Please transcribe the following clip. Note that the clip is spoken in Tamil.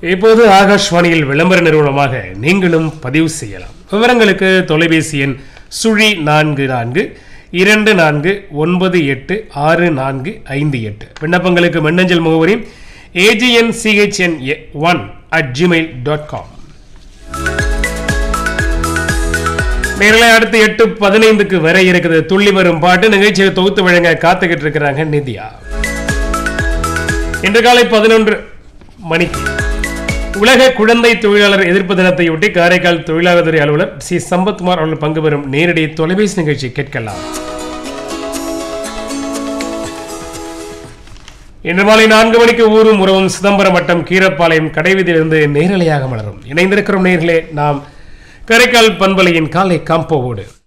இப்போது ஆகாஷ்வாணியில் விளம்பர நிறுவனமாக நீங்களும் பதிவு செய்யலாம் விவரங்களுக்கு தொலைபேசி எண் சுழி நான்கு நான்கு இரண்டு நான்கு ஒன்பது எட்டு ஆறு நான்கு ஐந்து எட்டு விண்ணப்பங்களுக்கு மின்னஞ்சல் முகவரி AGN CHN one at Gmail dot com நேரலை அடுத்து எட்டு பதினைந்துக்கு வர இருக்குது துள்ளி வரும் பாட்டு நிகழ்ச்சியை தொகுத்து வழங்க காத்துக்கிட்டு இருக்கிறாங்க நித்யா இன்று காலை பதினொன்று மணிக்கு உலக குழந்தை தொழிலாளர் எதிர்ப்பு தினத்தையொட்டி காரைக்கால் தொழிலாளர் துறை அலுவலர் சி சம்பத்குமார் அவர்கள் பங்கு பெறும் நேரடி தொலைபேசி நிகழ்ச்சி கேட்கலாம் இன்று மாலை நான்கு மணிக்கு ஊரும் உறவும் சிதம்பரம் வட்டம் கீரப்பாளையம் கடைவீதியிலிருந்து நேரலையாக மலரும் இணைந்திருக்கிறோம் நேர்களே நாம் கரைக்கால் பண்பலையின் காலை காம்போவோடு